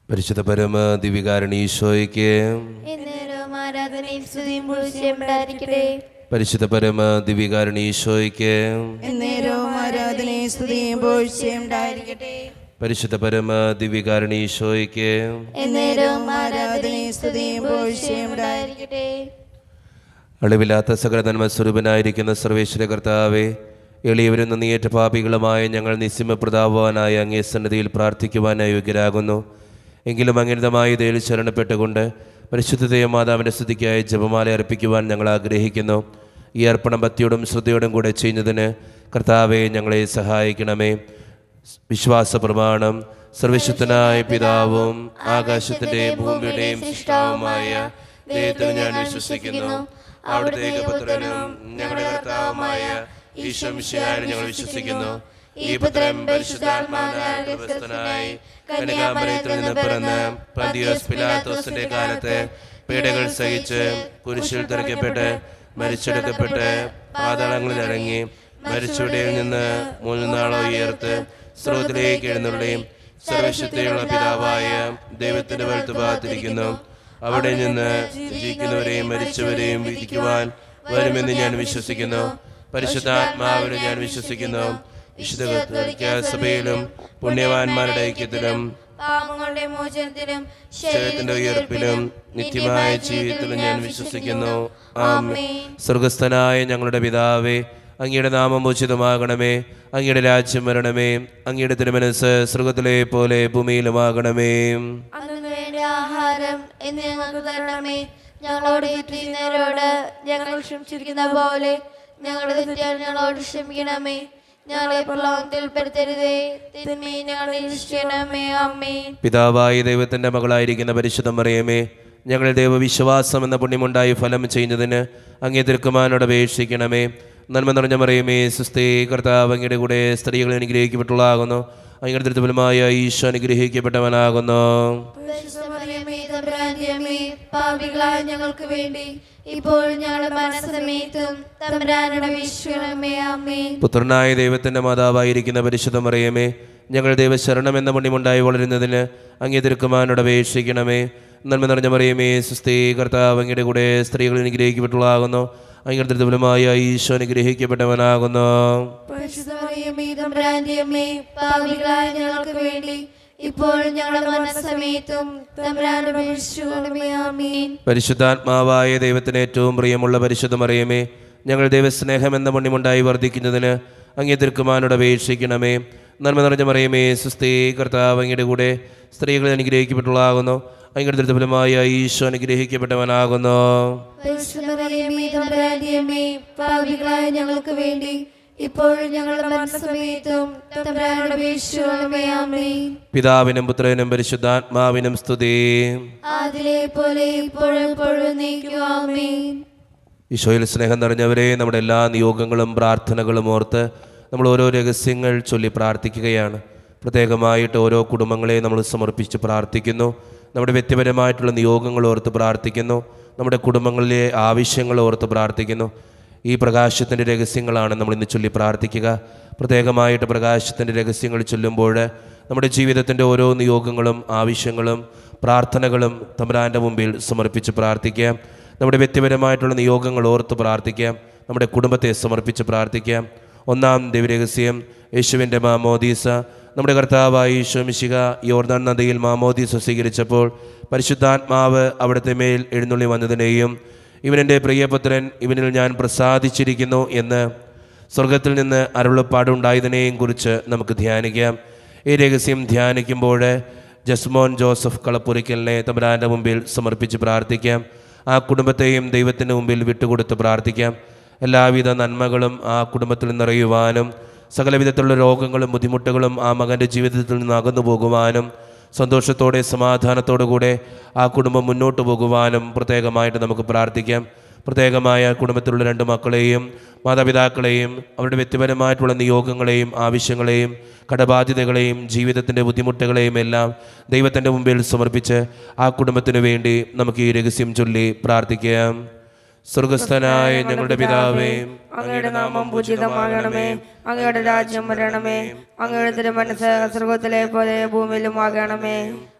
പരിശുദ്ധ പരമ ദിവികാരണി ഈശോയ്ക്ക് എന്നേരവും ആരാധനയും സ്തുതിയും പുകഴ്ചയും ഉണ്ടായിരിക്കട്ടെ പരിശുദ്ധ പരമ ദിവികാരണി ഈശോയ്ക്ക് എന്നേരവും ആരാധനയും സ്തുതിയും പോഴ്ചയും ഉണ്ടായിരിക്കട്ടെ പരിശുദ്ധ പരമ ദിവികാരണി ഈശോയ്ക്ക് എന്നേരവും ആരാധനയും സ്തുതിയും പുകഴ്ചയും ഉണ്ടായിരിക്കട്ടെ അളിവില്ലാത്ത സകല നന്മസ്വരൂപനായിരിക്കുന്ന സർവേശ്വര കർത്താവെ എളിയവരും നന്ദിയേറ്റ പാപികളുമായ ഞങ്ങൾ നിസ്യമപ്രതാപവാനായ അങ്ങേ സന്നിധിയിൽ പ്രാർത്ഥിക്കുവാൻ യോഗ്യരാകുന്നു എങ്കിലും അങ്ങിതമായ ഇതയിൽ ശരണപ്പെട്ടുകൊണ്ട് പരിശുദ്ധതയ മാതാവിൻ്റെ സ്തുതിക്കായി ജപമാല അർപ്പിക്കുവാൻ ഞങ്ങൾ ആഗ്രഹിക്കുന്നു ഈ അർപ്പണം ഭക്തിയോടും ശ്രദ്ധയോടും കൂടെ ചെയ്യുന്നതിന് കർത്താവെ ഞങ്ങളെ സഹായിക്കണമേ വിശ്വാസ പ്രമാണം സർവശുദ്ധനായ പിതാവും ആകാശത്തിൻ്റെയും ഭൂമിയുടെയും സൃഷ്ടാവുമായ ദൈവത്തിൽ ഞാൻ വിശ്വസിക്കുന്നു അവിടുത്തെ ഏകപുത്രനും ഞങ്ങളുടെ കർത്താവുമായ ഈശ്വംശയായി ഞങ്ങൾ വിശ്വസിക്കുന്നു ഈ പുത്രൻ പരിശുദ്ധാത്മാവിനാൽ ഗർഭസ്ഥനായി കന്യകാമരയത്തിൽ നിന്ന് പിറന്ന് പന്തിയോസ് പിലാത്തോസിന്റെ കാലത്ത് പീഡകൾ സഹിച്ച് കുരിശിൽ തിരക്കപ്പെട്ട് മരിച്ചെടുക്കപ്പെട്ട് പാതാളങ്ങളിൽ ഇറങ്ങി മരിച്ചവടയിൽ നിന്ന് മൂന്ന് നാളോ ഉയർത്ത് സ്രോതിലേക്ക് എഴുന്നള്ളിയും സർവശക്തിയുള്ള പിതാവായ ദൈവത്തിന്റെ വലത്ത് ഭാഗത്തിരിക്കുന്നു അവിടെ നിന്ന് ജീവിക്കുന്നവരെയും മരിച്ചവരെയും വിധിക്കുവാൻ വരുമെന്ന് ഞാൻ വിശ്വസിക്കുന്നു പരിശുദ്ധാത്മാവിനെ ഞാൻ വിശ്വസിക്കുന്നു വിശുദ്ധ കത്തോലിക്ക സഭയിലും പുണ്യവാന്മാരുടെ ഐക്യത്തിലും പാപങ്ങളുടെ മോചനത്തിനും ശരീരത്തിന്റെ ഉയർപ്പിലും നിത്യമായ ജീവിതത്തിലും ഞാൻ വിശ്വസിക്കുന്നു ആമേൻ സ്വർഗസ്ഥനായ ഞങ്ങളുടെ പിതാവേ അങ്ങയുടെ നാമം ഉചിതമാകണമേ അങ്ങയുടെ രാജ്യം വരണമേ അങ്ങയുടെ തിരുമനസ് സ്വർഗത്തിലെ പോലെ ഭൂമിയിലുമാകണമേ അന്നു വേണ്ട ആഹാരം എന്ന് ഞങ്ങൾക്ക് തരണമേ ഞങ്ങളോട് ചെയ്യുന്നവരോട് ഞങ്ങൾ ക്ഷമിച്ചിരിക്കുന്ന പോലെ ഞങ്ങളുടെ തെറ്റുകൾ ഞങ്ങളോട് ക്ഷമിക്കണമേ ഞങ്ങളെ പ്രലോഭത്തിൽ പെടുത്തരുതേ തിന്മയെ ഞങ്ങളെ രക്ഷിക്കണമേ അമ്മേ പിതാവായ ദൈവത്തിന്റെ മകളായിരിക്കുന്ന പരിശുദ്ധ മറിയമേ ഞങ്ങൾ ദൈവവിശ്വാസം എന്ന പുണ്യമുണ്ടായി ഫലം ചെയ്യുന്നതിന് അങ്ങേ തിരുക്കുമാനോട് അപേക്ഷിക്കണമേ നന്മ നിറഞ്ഞ മറിയമേ സുസ്ഥേ കർത്താവ് അങ്ങയുടെ കൂടെ സ്ത്രീകൾ അനുഗ്രഹിക്കപ്പെട്ടുള്ളതാകുന്നു അങ്ങയുടെ ദൃഢഫലമായ ഈശോ അനുഗ്രഹിക്കപ്പെട്ടവനാകുന്നു പരിശുദ്ധമറിയമേ, തമ്പുരാന്റെ അമ്മേ, പാപികളായ ഞങ്ങൾക്ക് വേണ്ടി ഇപ്പോൾ ഞങ്ങളുടെ മനസ്സമേത്തും തമ്പുരാനുടെ വിശ്വമേ അമ്മേ പുത്രനായ ദൈവത്തിന്റെ മാതാവായിരിക്കുന്ന പരിശുദ്ധ മറിയമേ ഞങ്ങൾ ദൈവശരണം എന്ന പുണ്യമുണ്ടായി വളരുന്നതിന് അങ്ങേ തിരുക്കുമാനോട് അപേക്ഷിക്കണമേ നന്മ നിറഞ്ഞ മറിയമേ സുസ്ഥേ കർത്താവ് അങ്ങയുടെ കൂടെ സ്ത്രീകൾ അനുഗ്രഹിക്കപ്പെട്ടുള്ളതാകുന്നു അങ്ങയുടെ ദൃഢഫലമായ ഈശോ അനുഗ്രഹിക്കപ്പെട്ടവനാകുന്നു പരിശുദ്ധമറിയമേ, തമ്പുരാന്റെ അമ്മേ, പാപികളായ ഞങ്ങൾക്ക് വേണ്ടി ഇപ്പോൾ ഞങ്ങളുടെ മനസ്സമേത്തും തമ്പുരാനുടെ വിശ്വമേ അമ്മേൻ പരിശുദ്ധാത്മാവായ ദൈവത്തിന് ഏറ്റവും പ്രിയമുള്ള പരിശുദ്ധ മറിയമേ ഞങ്ങൾ ദൈവസ്നേഹം എന്ന പുണ്യമുണ്ടായി വർദ്ധിക്കുന്നതിന് അങ്ങേ തിരുക്കുമാനോട് അപേക്ഷിക്കണമേ നന്മ നിറഞ്ഞ മറിയമേ സുസ്ഥേ കർത്താവ് അങ്ങയുടെ കൂടെ സ്ത്രീകൾ അനുഗ്രഹിക്കപ്പെട്ടുള്ളതാകുന്നു അങ്ങയുടെ ദൃഢഫലമായ ഈശോ അനുഗ്രഹിക്കപ്പെട്ടവനാകുന്നു പരിശുദ്ധമറിയമേ, തമ്പുരാന്റെ അമ്മേ, പാപികളായ ഞങ്ങൾക്ക് വേണ്ടി ഇപ്പോൾ ഞങ്ങളുടെ മനസ്സമേത്തും തമ്പുരാനുടെ വിശ്വമേ അമ്മേൻ പിതാവിനും പുത്രനും പരിശുദ്ധാത്മാവിനും സ്തുതി അതിലെ പോലെ ഇപ്പോഴും എപ്പോഴും നീക്കുവാമേൻ ഈശോയിൽ സ്നേഹം നിറഞ്ഞവരെ നമ്മുടെ എല്ലാ നിയോഗങ്ങളും പ്രാർത്ഥനകളും ഓർത്ത് നമ്മൾ ഓരോ രഹസ്യങ്ങൾ ചൊല്ലി പ്രാർത്ഥിക്കുകയാണ് പ്രത്യേകമായിട്ട് ഓരോ കുടുംബങ്ങളെ നമ്മൾ സമർപ്പിച്ച് പ്രാർത്ഥിക്കുന്നു നമ്മുടെ വ്യക്തിപരമായിട്ടുള്ള നിയോഗങ്ങൾ ഓർത്ത് പ്രാർത്ഥിക്കുന്നു നമ്മുടെ കുടുംബങ്ങളിലെ ആവശ്യങ്ങൾ ഓർത്ത് പ്രാർത്ഥിക്കുന്നു ഈ പ്രകാശത്തിൻ്റെ രഹസ്യങ്ങളാണ് നമ്മൾ ഇന്ന് ചൊല്ലി പ്രാർത്ഥിക്കുക പ്രത്യേകമായിട്ട് പ്രകാശത്തിൻ്റെ രഹസ്യങ്ങൾ ചൊല്ലുമ്പോൾ നമ്മുടെ ജീവിതത്തിൻ്റെ ഓരോ നിയോഗങ്ങളും ആവശ്യങ്ങളും പ്രാർത്ഥനകളും തമ്പുരാൻ്റെ മുമ്പിൽ സമർപ്പിച്ച് പ്രാർത്ഥിക്കാം നമ്മുടെ വ്യക്തിപരമായിട്ടുള്ള നിയോഗങ്ങൾ ഓർത്ത് പ്രാർത്ഥിക്കാം നമ്മുടെ കുടുംബത്തെ സമർപ്പിച്ച് പ്രാർത്ഥിക്കാം ഒന്നാം ദൈവരഹസ്യം യേശുവിൻ്റെ മാമോദീസ നമ്മുടെ കർത്താവായ ഈശോ മിശിക യോർദാൻ നദിയിൽ മാമോദീസ സ്വീകരിച്ചപ്പോൾ പരിശുദ്ധാത്മാവ് അവിടുത്തെ മേൽ എഴുന്നള്ളി വന്നതിനെയും ഇവനെൻ്റെ പ്രിയപുത്രൻ ഇവനിൽ ഞാൻ പ്രസാദിച്ചിരിക്കുന്നു എന്ന് സ്വർഗത്തിൽ നിന്ന് അരുളപ്പാടുണ്ടായതിനെയും കുറിച്ച് നമുക്ക് ധ്യാനിക്കാം ഈ രഹസ്യം ധ്യാനിക്കുമ്പോൾ ജസ്മോൻ ജോസഫ് കളപ്പുരിക്കലിനെ തമ്പുരാൻ്റെ മുമ്പിൽ സമർപ്പിച്ച് പ്രാർത്ഥിക്കാം ആ കുടുംബത്തെയും ദൈവത്തിൻ്റെ മുമ്പിൽ വിട്ടുകൊടുത്ത് പ്രാർത്ഥിക്കാം എല്ലാവിധ നന്മകളും ആ കുടുംബത്തിൽ നിറയുവാനും സകലവിധത്തിലുള്ള രോഗങ്ങളും ബുദ്ധിമുട്ടുകളും ആ മകൻ്റെ ജീവിതത്തിൽ നിന്ന് അകന്നു പോകുവാനും സന്തോഷത്തോടെ സമാധാനത്തോടു കൂടെ ആ കുടുംബം മുന്നോട്ട് പോകുവാനും പ്രത്യേകമായിട്ട് നമുക്ക് പ്രാർത്ഥിക്കാം പ്രത്യേകമായ കുടുംബത്തിലുള്ള രണ്ട് മക്കളെയും മാതാപിതാക്കളെയും അവരുടെ വ്യക്തിപരമായിട്ടുള്ള നിയോഗങ്ങളെയും ആവശ്യങ്ങളെയും കടബാധ്യതകളെയും ജീവിതത്തിൻ്റെ ബുദ്ധിമുട്ടുകളെയും എല്ലാം ദൈവത്തിൻ്റെ മുമ്പിൽ സമർപ്പിച്ച് ആ കുടുംബത്തിനു വേണ്ടി നമുക്ക് ഈ രഹസ്യം ചൊല്ലി പ്രാർത്ഥിക്കാം സ്വർഗസ്ഥനായ ഞങ്ങളുടെ പിതാവേ അങ്ങയുടെ നാമം പൂജിതമാകണമേ അങ്ങയുടെ രാജ്യം വരണമേ അങ്ങയുടെ തിരുമനസ് സ്വർഗത്തിലെ പോലെ ഭൂമിയിലും ആകണമേ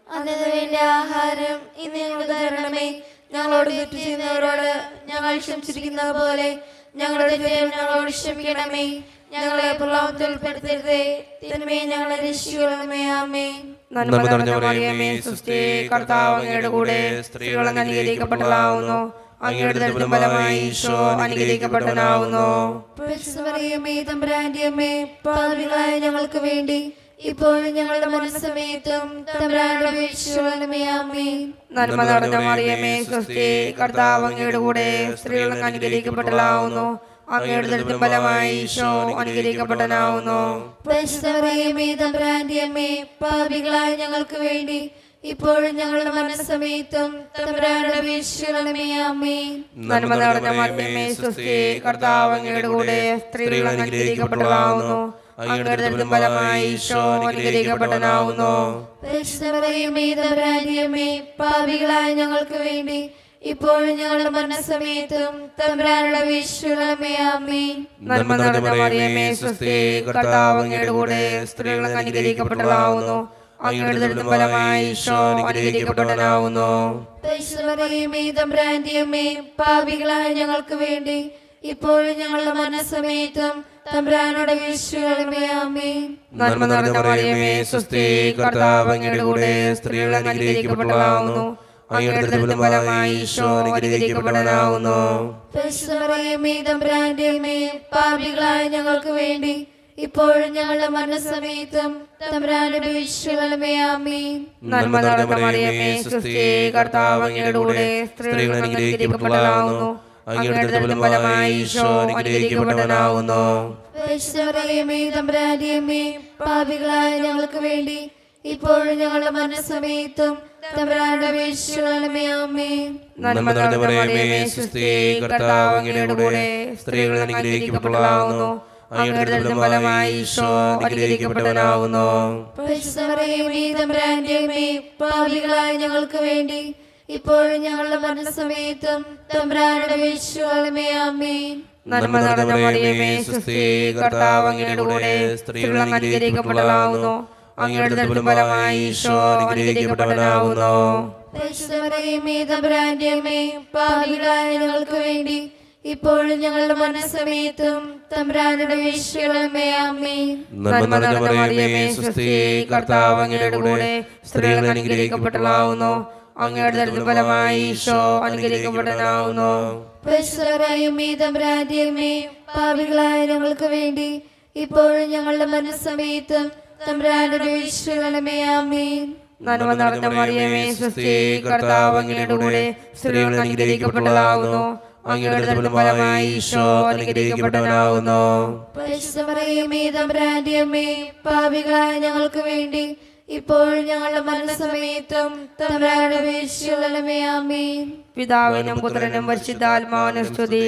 അന്നു വേണ്ട ആഹാരം ഇന്ന് ഞങ്ങൾ തരണമേ ഞങ്ങളോട് തെറ്റ് ചെയ്യുന്നവരോട് ഞങ്ങൾ ക്ഷമിച്ചിരിക്കുന്ന പോലെ ഞങ്ങളുടെ തെറ്റുകൾ ഞങ്ങളോട് ക്ഷമിക്കണമേ ഞങ്ങളെ പ്രലോഭത്തിൽ ഉൾപ്പെടുത്തരുതേ തിന്മയെ ഞങ്ങളെ രക്ഷിക്കണമേ ആമേ നന്മ നിറഞ്ഞ മറിയമേ സുസ്ഥി കർത്താവ് അങ്ങയുടെ കൂടെ സ്ത്രീകൾ അങ്ങ് അനുഗ്രഹിക്കപ്പെട്ടതാവുന്നു അങ്ങയുടെ ദരിദ്രം ഫലമായി ഈശോ അനുഗ്രഹിക്കപ്പെട്ടനാവുന്നു പരിശുദ്ധമറിയമേ തമ്പുരാന്റെ അമ്മേ പാപികളായ ഞങ്ങൾക്ക് വേണ്ടി ഇപ്പോഴും ഞങ്ങളുടെ മനസ്സമയത്തും തമ്പുരാനോട് അപേക്ഷിച്ചുകൊള്ളണമേ ആമേ നന്മ നിറഞ്ഞ മറിയമേ സുസ്ഥി കർത്താവ് അങ്ങയുടെ കൂടെ സ്ത്രീകൾ അങ്ങ് അനുഗ്രഹിക്കപ്പെട്ടതാവുന്നു അങ്ങയുടെ ദരിദ്രം ഫലമായി ഈശോ അനുഗ്രഹിക്കപ്പെട്ടനാവുന്നു പരിശുദ്ധമറിയമേ തമ്പുരാന്റെ അമ്മേ പാപികളായ ഞങ്ങൾക്ക് വേണ്ടി ഇപ്പോഴും ഞങ്ങളുടെ മനസ്സമയത്തും തമ്പുരാനോട് അപേക്ഷിച്ചുകൊള്ളണമേ ആമേ നന്മ നിറഞ്ഞ മറിയമേ സുസ്ഥി കർത്താവ് അങ്ങയുടെ കൂടെ സ്ത്രീകൾ അങ്ങ് അനുഗ്രഹിക്കപ്പെട്ടതാവുന്നു അങ്ങയുടെ ദരിദ്രം ഫലമായി ഈശോ അനുഗ്രഹിക്കപ്പെട്ടനാവുന്നു പരിശുദ്ധമറിയമേ തമ്പുരാന്റെ അമ്മേ പാപികളായ ഞങ്ങൾക്ക് വേണ്ടി ഇപ്പോഴും ഞങ്ങളുടെ മരണസമയത്തും തമ്പുരാനോട് അപേക്ഷിച്ചുകൊള്ളണമേ ആമേ നന്മ നിറഞ്ഞ മറിയമേ സുസ്ഥി കർത്താവ് അങ്ങയുടെ കൂടെ സ്ത്രീകൾ അങ്ങ് അനുഗ്രഹിക്കപ്പെട്ടതാവുന്നു അങ്ങയുടെ ദരിദ്രം ഫലമായി ഈശോ അനുഗ്രഹിക്കപ്പെട്ടനാവുന്നു പരിശുദ്ധമറിയമേ തമ്പുരാന്റെ അമ്മേ പാപികളായ ഞങ്ങൾക്ക് വേണ്ടി ഇപ്പോഴും ഞങ്ങളുടെ മരണസമയത്തും തമ്പുരാനോട് അപേക്ഷിച്ചുകൊള്ളണമേ ആമേ നന്മ നിറഞ്ഞ മറിയമേ സുസ്ഥി കർത്താവ് അങ്ങയുടെ കൂടെ സ്ത്രീകൾ അങ്ങ് അനുഗ്രഹിക്കപ്പെട്ടതാവുന്നു അങ്ങയുടെ ദരിദ്രം ഫലമായി ഈശോ അനുഗ്രഹിക്കപ്പെട്ടനാവുന്നു പരിശുദ്ധമറിയമേ തമ്പുരാന്റെ അമ്മേ പാപികളായ ഞങ്ങൾക്ക് വേണ്ടി ഇപ്പോഴും ഞങ്ങളുടെ മരണസമയത്തും തമ്പുരാനോട് അപേക്ഷിച്ചുകൊള്ളണമേ ആമേ നന്മ നിറഞ്ഞ മറിയമേ സുസ്ഥി കർത്താവ് അങ്ങയുടെ കൂടെ സ്ത്രീകൾ അങ്ങ് അനുഗ്രഹിക്കപ്പെട്ടതാവുന്നു അങ്ങയുടെ ദരിദ്രം ഫലമായി ഈശോ അനുഗ്രഹിക്കപ്പെട്ടനാവുന്നു പരിശുദ്ധമറിയമേ തമ്പുരാന്റെ അമ്മേ പാപികളായ ഞങ്ങൾക്ക് വേണ്ടി ഇപ്പോഴും ഞങ്ങളുടെ മരണസമയത്തും തമ്പുരാനോട് അപേക്ഷിച്ചുകൊള്ളണമേ ആമേ നന്മ നിറഞ്ഞ മറിയമേ സുസ്ഥി കർത്താവ് അങ്ങയുടെ കൂടെ സ്ത്രീകൾ അങ്ങ് അനുഗ്രഹിക്കപ്പെട്ടതാവുന്നു അങ്ങയുടെ ദരിദ്രം ഫലമായി ഈശോ അനുഗ്രഹിക്കപ്പെട്ടനാവുന്നു പരിശുദ്ധമറിയമേ തമ്പുരാന്റെ അമ്മേ പാപികളായ ഞങ്ങൾക്ക് വേണ്ടി ഇപ്പോഴും ഞങ്ങളുടെ മരണസമയത്തും തമ്പുരാനോട് അപേക്ഷിച്ചുകൊള്ളണമേ ആമേ നന്മ നിറഞ്ഞ മറിയമേ സുസ്ഥി കർത്താവ് അങ്ങയുടെ കൂടെ സ്ത്രീകൾ അങ്ങ് അനുഗ്രഹിക്കപ്പെട്ടതാവുന്നു അങ്ങയുടെ ദരിദ്രം ഫലമായി ഈശോ അനുഗ്രഹിക്കപ്പെട്ടനാവുന്നു പരിശുദ്ധമറിയമേ തമ്പുരാന്റെ അമ്മേ പാപികളായ ഞങ്ങൾക്ക് വേണ്ടി ഇപ്പോഴും ഞങ്ങളുടെ മരണസമയത്തും തമ്പുരാനോട് അപേക്ഷിച്ചുകൊള്ളണമേ ആമേ നന്മ നിറഞ്ഞ മറിയമേ സുസ്ഥി കർത്താവ് അങ്ങയുടെ കൂടെ സ്ത്രീകൾ അങ്ങ് അനുഗ്രഹിക്കപ്പെട്ടതാവുന്നു അങ്ങയുടെ ദരിദ്രം ഫലമായി ഈശോ അനുഗ്രഹിക്കപ്പെട്ടനാവുന്നു പരിശുദ്ധമറിയമേ തമ്പുരാന്റെ അമ്മേ പാപികളായ ഞങ്ങൾക്ക് വേണ്ടി ഇപ്പോഴും ഞങ്ങളുടെ മരണസമയത്തും തമ്പുരാനോട് അപേക്ഷിച്ചുകൊള്ളണമേ ആമേ നന്മ നിറഞ്ഞ മറിയമേ സുസ്ഥി കർത്താവ് അങ്ങയുടെ കൂടെ സ്ത്രീകൾ അങ്ങ് അനുഗ്രഹിക്കപ്പെട്ടതാവുന്നു അങ്ങയുടെ ദരിദ്രം ഫലമായി ഈശോ അനുഗ്രഹിക്കപ്പെട്ടനാവുന്നു പരിശുദ്ധമറിയമേ തമ്പുരാന്റെ അമ്മേ പാപികളായ ഞങ്ങൾക്ക് വേണ്ടി ഇപ്പോഴും ഞങ്ങളുടെ മരണസമയത്തും തമ്പുരാനോട് അപേക്ഷിച്ചുകൊള്ളണമേ ആമേ പിതാവിനും പുത്രനും പരിശുദ്ധാത്മാവിനും സ്തുതി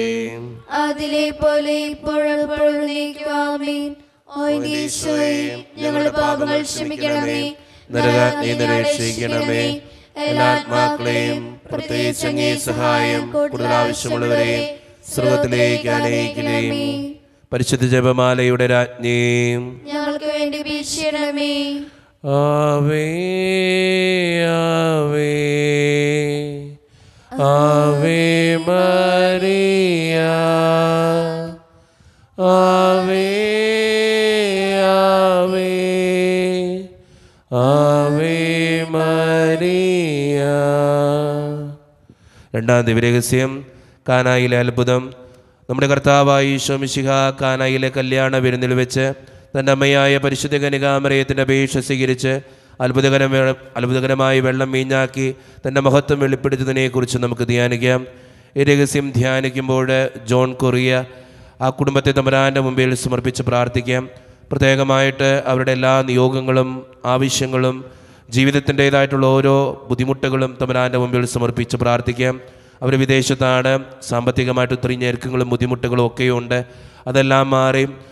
അതിലെ പോലെ ഇപ്പോഴും എപ്പോഴും നീക്കുവാമീൻ ഓ ഈശോയെ ഞങ്ങളുടെ പാപങ്ങൾ ക്ഷമിക്കണമേ നരകാഗ്നിയിൽ നിന്ന് രക്ഷിക്കണമേ എല്ലാ ആത്മാക്കളെയും പ്രത്യേകിച്ച് അങ്ങേ സഹായം കൂടുതൽ ആവശ്യമുള്ളവരെയും സ്വർഗത്തിലേക്ക് അനയിക്കണേയും പരിശുദ്ധ ജപമാലയുടെ രാജ്ഞിയും ഞങ്ങൾക്ക് വേണ്ടി വീക്ഷിക്കണമേ ആവേ ആവേ ആവേ മരിയ ആവേ ആവേ ആവേ മരിയ രണ്ടാം ദിവരഹസ്യം കാനായിലെ അത്ഭുതം നമ്മുടെ കർത്താവായ ഈശോമിശിഹ കാനായിലെ കല്യാണ വിരുന്നിൽ വെച്ച് തൻ്റെ അമ്മയായ പരിശുദ്ധ കനികാമരയത്തിൻ്റെ അപേക്ഷ സ്വീകരിച്ച് അത്ഭുതകരമ അത്ഭുതകരമായി വെള്ളം വീഞ്ഞാക്കി തൻ്റെ മഹത്വം വെളിപ്പെടുത്തുന്നതിനെക്കുറിച്ച് നമുക്ക് ധ്യാനിക്കാം ഈ രഹസ്യം ധ്യാനിക്കുമ്പോൾ ജോൺ കൊറിയ ആ കുടുംബത്തെ തമ്പുരാൻ്റെ മുമ്പിൽ സമർപ്പിച്ച് പ്രാർത്ഥിക്കാം പ്രത്യേകമായിട്ട് അവരുടെ എല്ലാ നിയോഗങ്ങളും ആവശ്യങ്ങളും ജീവിതത്തിൻ്റേതായിട്ടുള്ള ഓരോ ബുദ്ധിമുട്ടുകളും തമ്പുരാൻ്റെ മുമ്പിൽ സമർപ്പിച്ച് പ്രാർത്ഥിക്കാം അവർ വിദേശത്താണ് സാമ്പത്തികമായിട്ട് ഒത്തിരി ഞെരുക്കങ്ങളും ബുദ്ധിമുട്ടുകളും ഒക്കെയുണ്ട് അതെല്ലാം മാറി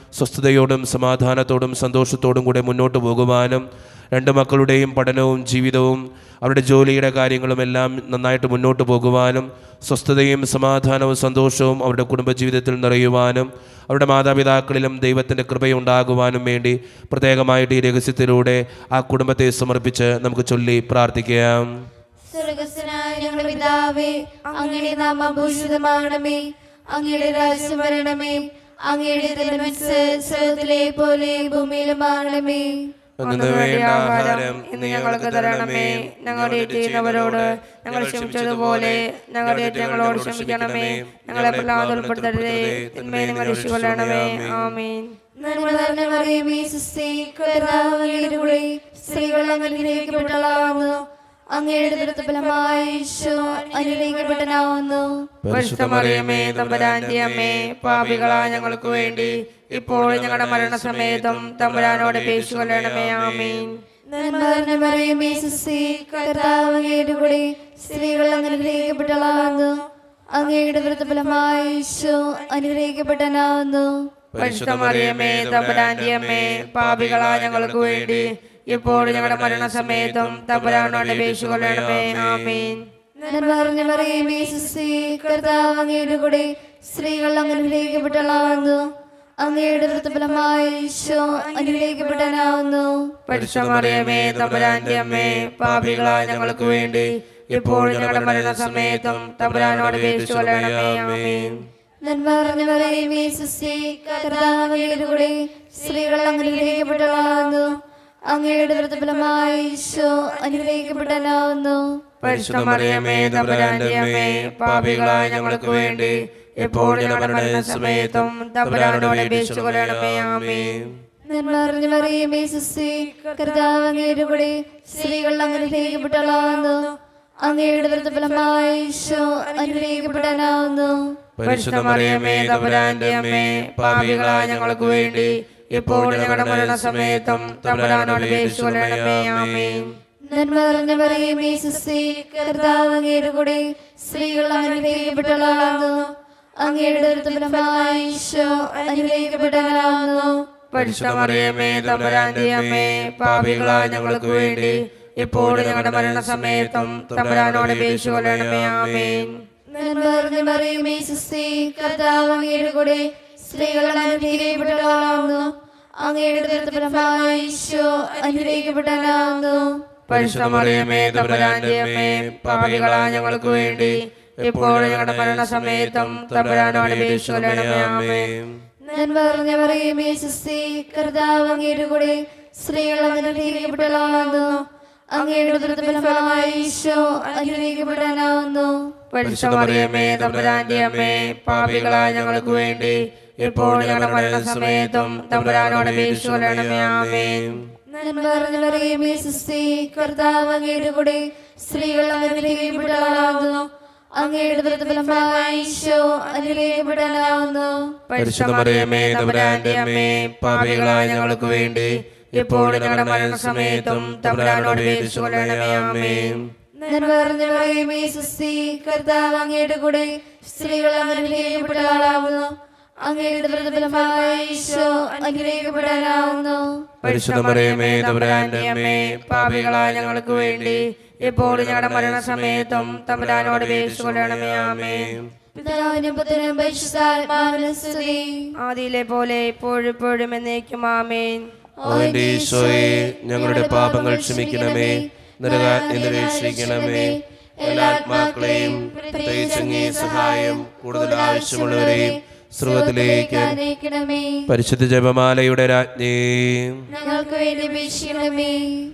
സ്വസ്ഥതയോടും സമാധാനത്തോടും സന്തോഷത്തോടും കൂടെ മുന്നോട്ട് പോകുവാനും രണ്ട് മക്കളുടെയും പഠനവും ജീവിതവും അവരുടെ ജോലിയുടെ കാര്യങ്ങളും എല്ലാം നന്നായിട്ട് മുന്നോട്ട് പോകുവാനും സ്വസ്ഥതയും സമാധാനവും സന്തോഷവും അവരുടെ കുടുംബജീവിതത്തിൽ നിറയുവാനും അവരുടെ മാതാപിതാക്കളിലും ദൈവത്തിൻ്റെ കൃപയുണ്ടാകുവാനും വേണ്ടി പ്രത്യേകമായിട്ട് ഈ രഹസ്യത്തിലൂടെ ആ കുടുംബത്തെ സമർപ്പിച്ച് നമുക്ക് ചൊല്ലി പ്രാർത്ഥിക്കാം സ്വർഗസ്വനായ ഞങ്ങളുടെ പിതാവേ അങ്ങയുടെ നാമം ഭൂഷിതമാണമേ അങ്ങയുടെ രാജ്യം വരണമേ അങ്ങയുടെ തിരുമനസ് സ്വർഗത്തിലെ പോലെ ഭൂമിയിലുമാണമേ അന്നു വേണ്ട ആഹാരം ഇന്ന് ഞങ്ങൾക്ക് തരണമേ ഞങ്ങളുടെ ചെയ്യുന്നവരോട് ഞങ്ങൾ ക്ഷമിച്ചതുപോലെ ഞങ്ങളുടെ തെറ്റ് ഞങ്ങളോട് ക്ഷമിക്കണമേ ഞങ്ങളെ പ്രഹ്ലാദം ഉൾപ്പെടുത്തരുതേ തിന്മയെ നിങ്ങൾ രക്ഷിക്കൊള്ളണമേ ആമീൻ നന്മ നിറഞ്ഞ മറിയമേ സുസ്ഥി കർത്താവ് അങ്ങയുടെ കൂടെ സ്ത്രീകൾ അനുഗ്രഹിക്കപ്പെട്ടതാകുന്നു അങ്ങയുടെ ദുരിതഫലമായ ഈശോ അനുഗ്രഹിക്കപ്പെട്ടനാവുന്നു പരിശുദ്ധ മറിയമേ തമ്പുരാന്റെ അമ്മേ പാപികളാ ഞങ്ങൾക്ക് വേണ്ടി ഇപ്പോൾ ഞങ്ങളുടെ മരണസമയത്തും തമ്പുരാനോട് അപേക്ഷിച്ചു കൊള്ളണമേ ആമീൻ നന്മ നിറഞ്ഞ മറിയമേ സുസ്ഥി കർത്താവ് അങ്ങയുടെ കൂടെ സ്ത്രീകൾ അനുഗ്രഹിക്കപ്പെട്ടതാകുന്നു അങ്ങയുടെ ദുരിതഫലമായ ഈശോ അനുഗ്രഹിക്കപ്പെട്ടനാവുന്നു പരിശുദ്ധ മറിയമേ തമ്പുരാന്റെ അമ്മേ പാപികളാ ഞങ്ങൾക്ക് വേണ്ടി ഇപ്പോൾ ഞങ്ങളുടെ മരണസമയത്തും തമ്പുരാനോട് അപേക്ഷിച്ചു കൊള്ളണമേ ആമീൻ നന്മ നിറഞ്ഞ മറിയമേ സുസ്ഥി കർത്താവ് അങ്ങയുടെ കൂടെ സ്ത്രീകൾ അനുഗ്രഹിക്കപ്പെട്ടതാകുന്നു അങ്ങയുടെ ദുരിതഫലമായ ഈശോ അനുഗ്രഹിക്കപ്പെട്ടനാവുന്നു പരിശുദ്ധ മറിയമേ തമ്പുരാന്റെ അമ്മേ പാപികളാ ഞങ്ങൾക്ക് വേണ്ടി ഇപ്പോൾ ഞങ്ങളുടെ മരണസമയത്തും തമ്പുരാനോട് അപേക്ഷിച്ചു കൊള്ളണമേ ആമീൻ നന്മ നിറഞ്ഞ മറിയമേ സുസ്ഥി കർത്താവ് അങ്ങയുടെ കൂടെ സ്ത്രീകൾ അനുഗ്രഹിക്കപ്പെട്ടതാകുന്നു അങ്ങയുടെ ദുരിതഫലമായ ഈശോ അനുഗ്രഹിക്കപ്പെട്ടനാവുന്നു പരിശുദ്ധ മറിയമേ തമ്പുരാന്റെ അമ്മേ പാപികളാ ഞങ്ങൾക്ക് വേണ്ടി ഇപ്പോൾ ഞങ്ങളുടെ മരണസമയത്തും തമ്പുരാനോട് അപേക്ഷിച്ചു കൊള്ളണമേ ആമീൻ നന്മ നിറഞ്ഞ മറിയമേ സുസ്ഥി കർത്താവ് അങ്ങയുടെ കൂടെ സ്ത്രീകൾ അനുഗ്രഹിക്കപ്പെട്ടതാകുന്നു അങ്ങയുടെ ദുരിതഫലമായ ഈശോ അനുഗ്രഹിക്കപ്പെടാനാവുന്നു പരിശുദ്ധ മറിയമേ തമ്പുരാന്റെ അമ്മേ പാപികളാ ഞങ്ങൾക്ക് വേണ്ടി ഇപ്പോൾ ഞങ്ങളുടെ മരണസമയത്തും തമ്പുരാനോട് അപേക്ഷിച്ചു കൊള്ളണമേ ആമീൻ നന്മ നിറഞ്ഞ മറിയമേ സുസ്ഥി കർത്താവ് അങ്ങയുടെ കൂടെ സ്ത്രീകൾ അനുഗ്രഹിക്കപ്പെട്ടതാകുന്നു അങ്ങയുടെ ദുരിതഫലമായ ഈശോ അനുഗ്രഹിക്കപ്പെടാനാവുന്നു പരിശുദ്ധ മറിയമേ തമ്പുരാന്റെ അമ്മേ പാപികളാ ഞങ്ങൾക്ക് വേണ്ടി ഇപ്പോൾ ഞങ്ങളുടെ മരണസമയത്തും തമ്പുരാനോട് അപേക്ഷിച്ചു കൊള്ളണമേ ആമീൻ നന്മ നിറഞ്ഞ മറിയമേ സുസ്ഥി കർത്താവ് അങ്ങയുടെ കൂടെ സ്ത്രീകൾ അനുഗ്രഹിക്കപ്പെട്ടതാകുന്നു അങ്ങയുടെ ദുരിതഫലമായ ഈശോ അനുഗ്രഹിക്കപ്പെടാനാവുന്നു പരിശുദ്ധ മറിയമേ തമ്പുരാന്റെ അമ്മേ പാപികളാ ഞങ്ങൾക്ക് വേണ്ടി ഇപ്പോൾ ഞങ്ങളുടെ മരണസമയത്തും തമ്പുരാനോട് അപേക്ഷിച്ചു കൊള്ളണമേ ആമേൻ നന്മ നിറഞ്ഞ മറിയമേ സുസ്ഥി കർത്താവ് അങ്ങയുടെ കൂടെ സ്ത്രീകൾ അനുഗ്രഹിക്കപ്പെട്ടതാകുന്നു അങ്ങയുടെ ദുരിതഫലമായ ഈശോ അനുഗ്രഹിക്കപ്പെടാനാവുന്നു പരിശുദ്ധ മറിയമേ തമ്പുരാന്റെ അമ്മേ പാപികളാ ഞങ്ങൾക്ക് വേണ്ടി ഇപ്പോൾ ഞങ്ങളുടെ മരണസമയത്തും തമ്പുരാനോട് അപേക്ഷിച്ചു കൊള്ളണമേ ആമേൻ നന്മ നിറഞ്ഞ മറിയമേ സുസ്ഥി കർത്താവ് അങ്ങയുടെ കൂടെ സ്ത്രീകൾ അനുഗ്രഹിക്കപ്പെട്ടതാകുന്നു അങ്ങയുടെ ദുരിതഫലമായ ഈശോ അനുഗ്രഹിക്കപ്പെടാനാവുന്നു പരിശുദ്ധ മറിയമേ തമ്പുരാന്റെ അമ്മേ പാപികളാ ഞങ്ങൾക്ക് വേണ്ടി ഇപ്പോൾ ഞങ്ങളുടെ മരണസമയത്തും തമ്പുരാനോട് അപേക്ഷിച്ചു കൊള്ളണമേ ആമേൻ നന്മ നിറഞ്ഞ മറിയമേ സുസ്ഥി കർത്താവ് അങ്ങയുടെ കൂടെ സ്ത്രീകൾ അനുഗ്രഹിക്കപ്പെട്ടതാകുന്നു അങ്ങയുടെ ദുരിതഫലമായ ഈശോ അനുഗ്രഹിക്കപ്പെടാനാവുന്നു പരിശുദ്ധ മറിയമേ തമ്പുരാന്റെ അമ്മേ പാപികളാ ഞങ്ങൾക്ക് വേണ്ടി ഇപ്പോൾ ഞങ്ങളുടെ മരണസമയത്തും തമ്പുരാനോട് അപേക്ഷിച്ചു കൊള്ളണമേ ആമേൻ പിതാവിനും പുത്രനും പരിശുദ്ധാത്മാവിനും സ്തുതി ആദിയിലെ പോലെ ഇപ്പോഴിപ്പോഴും എന്നേക്കും ആമേൻ ഓ എൻ്റെ ഈശോയെ ഞങ്ങളുടെ പാപങ്ങൾ ക്ഷമിക്കണമേ നരകാജ്ഞ രക്ഷിക്കണമേ എല്ലാ ആത്മാക്കളെയും പ്രത്യേകിച്ച് അങ്ങേ സഹായം കൂടുതൽ ആവശ്യമുള്ളവരെയും സ്രോതത്തിലേക്ക് അനുഗ്രഹിക്കണമേ പരിശുദ്ധ ജപമാലയുടെ രാജ്ഞി ഞങ്ങൾക്ക് വേണ്ടി അപേക്ഷിക്കണമേ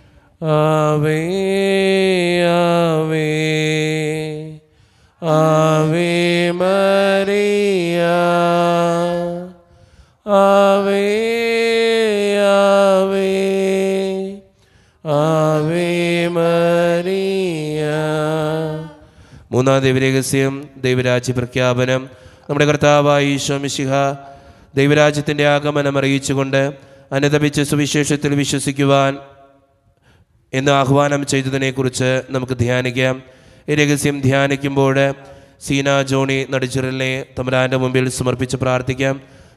ആവേ ആവേ ആവേ മറിയ ആവേ ആവേ ആവേ മറിയ മൂന്നാം ദൈവരഹസ്യം ദൈവരാജ്യ പ്രഖ്യാപനം നമ്മുടെ കർത്താവായ ഈശോ മിശിഹ ദൈവരാജ്യത്തിൻ്റെ ആഗമനം അറിയിച്ചുകൊണ്ട് അനുദപിച്ച് സുവിശേഷത്തിൽ വിശ്വസിക്കുവാൻ എന്ന് ആഹ്വാനം ചെയ്തതിനെക്കുറിച്ച് നമുക്ക് ധ്യാനിക്കാം ഈ രഹസ്യം ധ്യാനിക്കുമ്പോൾ സീന ജോണി നടിച്ചിറലിനെ തമ്പുരാൻ്റെ മുമ്പിൽ സമർപ്പിച്ച് പ്രാർത്ഥിക്കാം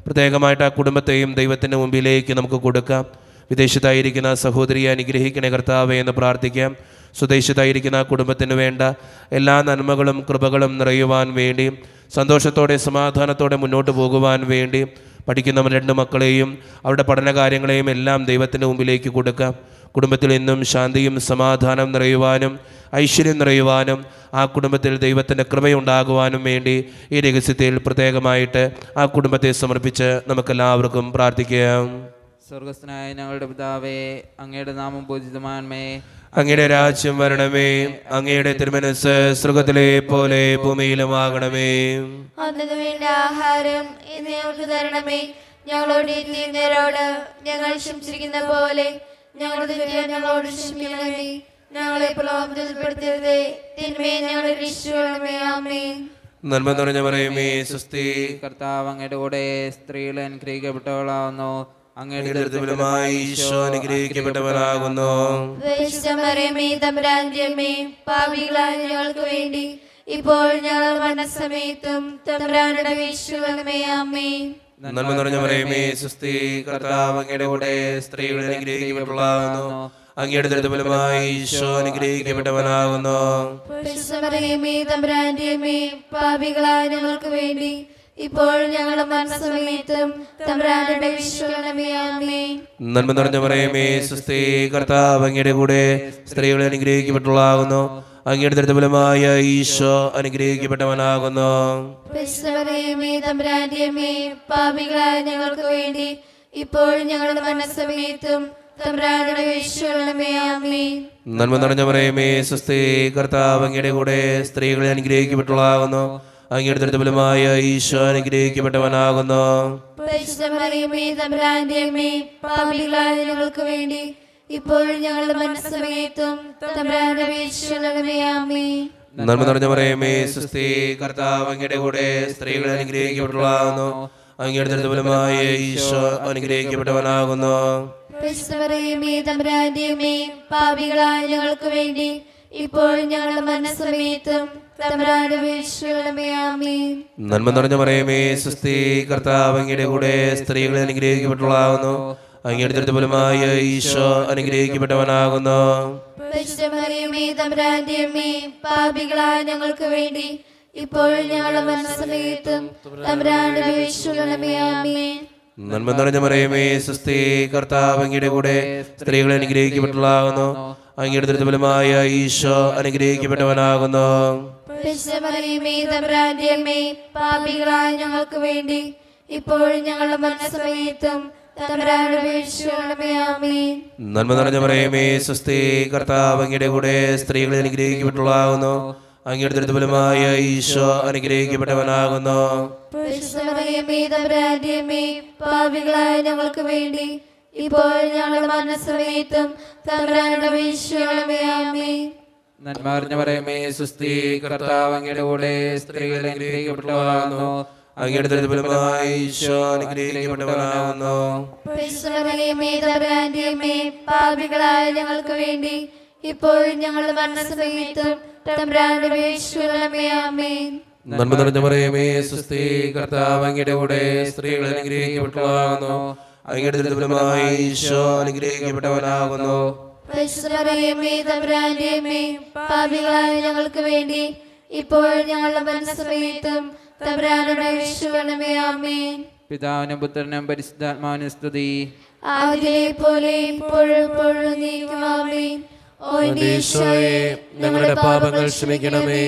പ്രത്യേകമായിട്ട് ആ കുടുംബത്തെയും ദൈവത്തിൻ്റെ മുമ്പിലേക്ക് നമുക്ക് കൊടുക്കാം വിദേശത്തായിരിക്കുന്ന സഹോദരിയെ അനുഗ്രഹിക്കണേ കർത്താവേ എന്ന് പ്രാർത്ഥിക്കാം സ്വദേശത്തായിരിക്കുന്ന ആ കുടുംബത്തിന് വേണ്ട എല്ലാ നന്മകളും കൃപകളും നിറയുവാൻ വേണ്ടി സന്തോഷത്തോടെ സമാധാനത്തോടെ മുന്നോട്ട് പോകുവാൻ വേണ്ടി പഠിക്കുന്ന രണ്ട് മക്കളെയും അവരുടെ പഠന കാര്യങ്ങളെയും എല്ലാം ദൈവത്തിൻ്റെ മുമ്പിലേക്ക് കൊടുക്കാം കുടുംബത്തിൽ എന്നും ശാന്തിയും സമാധാനം നിറയുവാനും ഐശ്വര്യം നിറയുവാനും ആ കുടുംബത്തിൽ ദൈവത്തിൻ്റെ കൃപയുണ്ടാകുവാനും വേണ്ടി ഈ രഹസ്യത്തിൽ പ്രത്യേകമായിട്ട് ആ കുടുംബത്തെ സമർപ്പിച്ച് നമുക്കെല്ലാവർക്കും പ്രാർത്ഥിക്കാം സ്വർഗസ്ഥനായ ഞങ്ങളുടെ പിതാവേ അങ്ങയുടെ നാമം പൂജിതമാൻമേ അങ്ങയുടെ രാജ്യം വരണമേ അങ്ങയുടെ തിരുമനസ് സ്വർഗത്തിലെ പോലെ ഭൂമിയിലുമാകണമേ അന്നു വേണ്ട ആഹാരം ഇന്ന് ഞങ്ങൾക്ക് തരണമേ ഞങ്ങളോട് ചെയ്യുന്നവരോട് ഞങ്ങൾ ക്ഷമിച്ചിരിക്കുന്ന പോലെ ഞങ്ങളുടെ തെറ്റുകൾ ഞങ്ങളോട് ക്ഷമിക്കണമേ ഞങ്ങളെ പ്രലോഭനത്തിൽപ്പെടുത്തരുതേ തിന്മയെ ഞങ്ങളെ രക്ഷിക്കണമേ ആമേ നന്മ നിറഞ്ഞ പറയുമേ സുസ്ഥി കർത്താവ് അങ്ങയുടെ കൂടെ സ്ത്രീകൾ അനുഗ്രഹിക്കപ്പെട്ടവളാവുന്നു അങ്ങയുടെ ദുരിതഫലമായി ഈശോ അനുഗ്രഹിക്കപ്പെട്ടവനാകുന്നു പരിശുദ്ധമറിയമേ തമ്പുരാന്റെ അമ്മേ പാപികളായ ഞങ്ങൾക്ക് വേണ്ടി ഇപ്പോൾ ഞങ്ങൾ മരണസമയത്തും തമ്പുരാനുടെ വീശുകണമേ ആമേ നന്മ നിറഞ്ഞ പറയുമേ സുസ്ഥി കർത്താവ് അങ്ങയുടെ കൂടെ സ്ത്രീകൾ അനുഗ്രഹിക്കപ്പെട്ടവളാകുന്നു അങ്ങയുടെ ദുരിതഫലമായി ഈശോ അനുഗ്രഹിക്കപ്പെട്ടവനാകുന്നു പരിശുദ്ധമറിയമേ തമ്പുരാന്റെ അമ്മേ പാപികളായ ഞങ്ങൾക്ക് വേണ്ടി ഇപ്പോൾ ഞങ്ങളുടെ മരണസമയത്തും തമ്പുരാനുടെ വീശുകണമേ ആമേ നന്മ നിറഞ്ഞ പറയുമേ സുസ്ഥി കർത്താവ് അങ്ങയുടെ കൂടെ സ്ത്രീകൾ അനുഗ്രഹിക്കപ്പെട്ടവളാകുന്നു അങ്ങയുടെ ദുരിതഫലമായ ഈശോ അനുഗ്രഹിക്കപ്പെട്ടവനാകുന്നു പരിശുദ്ധമറിയമേ തമ്പുരാന്റെ അമ്മേ പാപികളായ ഞങ്ങൾക്ക് വേണ്ടി ഇപ്പോൾ ഞങ്ങളുടെ മരണസമയത്തും തമ്പുരാനുടെ വീശുകണമേ ആമേ നന്മ നിറഞ്ഞ പറയുമേ സുസ്ഥി കർത്താവ് അങ്ങയുടെ കൂടെ സ്ത്രീകൾ അനുഗ്രഹിക്കപ്പെട്ടവളാകുന്നു അങ്ങയുടെ ദുരിതഫലമായ ഈശോ അനുഗ്രഹിക്കപ്പെട്ടവനാകുന്നു പരിശുദ്ധമറിയമേ തമ്പുരാന്റെ അമ്മേ പാപികളായ ഞങ്ങൾക്ക് വേണ്ടി ഇപ്പോൾ ഞങ്ങളുടെ മനസ്സമയത്തും തമ്പുരാന്റെ വീഴ്ചകളമേ ആമേ നന്മ നിറഞ്ഞ പറയുമേ സുസ്ഥി കർത്താവ് അങ്ങയുടെ കൂടെ സ്ത്രീകൾ അനുഗ്രഹിക്കപ്പെട്ടവളാകുന്നു അങ്ങയുടെ ദുരിതഫലമായ ഈശോ അനുഗ്രഹിക്കപ്പെട്ടവനാകുന്നു പരിശുദ്ധമറിയമേ തമ്പുരാന്റെ അമ്മേ പാപികളായ ഞങ്ങൾക്ക് വേണ്ടി ഇപ്പോൾ ഞങ്ങളുടെ മനസ്സമയത്തും തമ്പുരാന്റെ വീഴ്ചകളമേ ആമേ നന്മ നിറഞ്ഞ പറയുമേ സുസ്ഥി കർത്താവ് അങ്ങയുടെ കൂടെ സ്ത്രീകൾ അനുഗ്രഹിക്കപ്പെട്ടവളാകുന്നു അങ്ങയുടെ ദുരിതഫലമായ ഈശോ അനുഗ്രഹിക്കപ്പെട്ടവനാകുന്നു പരിശുദ്ധമറിയമേ തമ്പുരാന്റെ അമ്മേ പാപികളായ ഞങ്ങൾക്ക് വേണ്ടി ഇപ്പോൾ ഞങ്ങളുടെ മനസ്സമയത്തും തമ്പുരാന്റെ വീഴ്ചകളമേ ആമേ നന്മ നിറഞ്ഞ പറയുമേ സുസ്ഥി കർത്താവ് അങ്ങയുടെ കൂടെ സ്ത്രീകൾ അനുഗ്രഹിക്കപ്പെട്ടവളാകുന്നു അങ്ങയുടെ ദുരിതഫലമായ ഈശോ അനുഗ്രഹിക്കപ്പെട്ടവനാകുന്നു പരിശുദ്ധമറിയമേ തമ്പുരാന്റെ അമ്മേ പാപികളായ ഞങ്ങൾക്ക് വേണ്ടി ഇപ്പോൾ ഞങ്ങളുടെ മരണസമയത്തും തമ്പുരാന്റെ വീഴ്ചകളമേ ആമേ നന്മ നിറഞ്ഞ പറയുമേ സുസ്ഥി കർത്താവ് അങ്ങയുടെ കൂടെ സ്ത്രീകൾ അനുഗ്രഹിക്കപ്പെട്ടവളാകുന്നു അങ്ങയുടെ ദുരിതഫലമായ ഈശോ അനുഗ്രഹിക്കപ്പെട്ടവനാകുന്നു പരിശുദ്ധമറിയമേ തമ്പുരാന്റെ അമ്മേ പാപികളായ ഞങ്ങൾക്ക് വേണ്ടി ഇപ്പോൾ ഞങ്ങളുടെ മരണസമയത്തും തമ്പുരാന്റെ വീഴ്ചകളമേ ആമേ നന്മ അറിഞ്ഞ പറയുമേ സുസ്ഥി കർത്താവ് അങ്ങയുടെ കൂടെ സ്ത്രീകൾ അനുഗ്രഹിക്കപ്പെട്ടവളാവുന്നു അങ്ങയുടെ ദുരിതഫലമായ ഈശോ അനുഗ്രഹിക്കപ്പെട്ടവനാകുന്നു പരിശുദ്ധമറിയമേ തമ്പുരാന്റെ അമ്മേ പാപികളായ ഞങ്ങൾക്ക് വേണ്ടി ഇപ്പോൾ ഞങ്ങളുടെ മരണസമയത്തും തമ്പുരാന്റെ വീഴ്ചകളമേ ആമേ നന്മ നിറഞ്ഞ പറയുമേ സുസ്ഥി കർത്താവ് അങ്ങയുടെ കൂടെ സ്ത്രീകൾ അനുഗ്രഹിക്കപ്പെട്ടവളാകുന്നു അങ്ങയുടെ ദുരിതഫലമായ ഈശോ അനുഗ്രഹിക്കപ്പെട്ടവനാകുന്നു പരിശുദ്ധമറിയമേ തമ്പുരാന്റെ അമ്മേ പാപികളായ ഞങ്ങൾക്ക് വേണ്ടി ഇപ്പോൾ ഞങ്ങളുടെ മരണസമയത്തും തമ്പുരാനുടെ വീഴ്ചകളമേ ആമേ പിതാവിനും പുത്രനും പരിശുദ്ധാത്മാവിനും സ്തുതി ആദിലെ പോലെ ഇപ്പോഴും ഇപ്പോഴും നീക്കുമാമേ ഓ എന്റെ ഈശോയെ ഞങ്ങളുടെ പാപങ്ങൾ ക്ഷമിക്കണമേ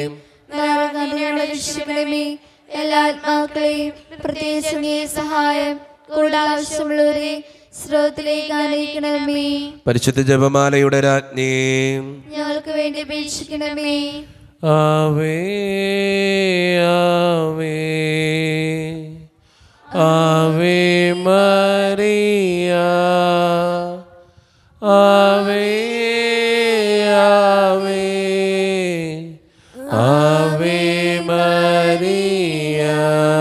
ഞങ്ങളെ രക്ഷിക്കണമേ എല്ലാ ആത്മാക്കളെയും പ്രത്യേകിച്ച് നീ സഹായം കൂടുതൽ ആവശ്യമുള്ളവരെ സ്രോതത്തിലേക്ക് ആനയിക്കണമേ പരിശുദ്ധ ജപമാലയുടെ രാജ്ഞി ഞങ്ങൾക്ക് വേണ്ടി അപേക്ഷിക്കണമേ ആവേ ആവേ ആവേ മറിയ ആവേ ആവേ ആവേ മറിയ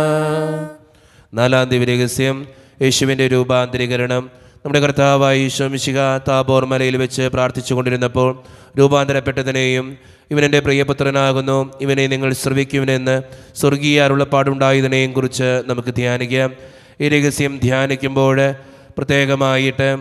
നാലാം ദിവ്യ രഹസ്യം യേശുവിൻ്റെ രൂപാന്തരീകരണം നമ്മുടെ കർത്താവായ ഈശോമിശിക താബോർ മലയിൽ വെച്ച് പ്രാർത്ഥിച്ചു കൊണ്ടിരുന്നപ്പോൾ രൂപാന്തരപ്പെട്ടതിനെയും ഇവനെൻ്റെ പ്രിയപുത്രനാകുന്നു ഇവനെ നിങ്ങൾ ശ്രവിക്കുവിനെന്ന് സ്വർഗീയ അരുളപ്പാടുണ്ടായതിനെയും കുറിച്ച് നമുക്ക് ധ്യാനിക്കാം ഈ രഹസ്യം ധ്യാനിക്കുമ്പോൾ പ്രത്യേകമായിട്ട്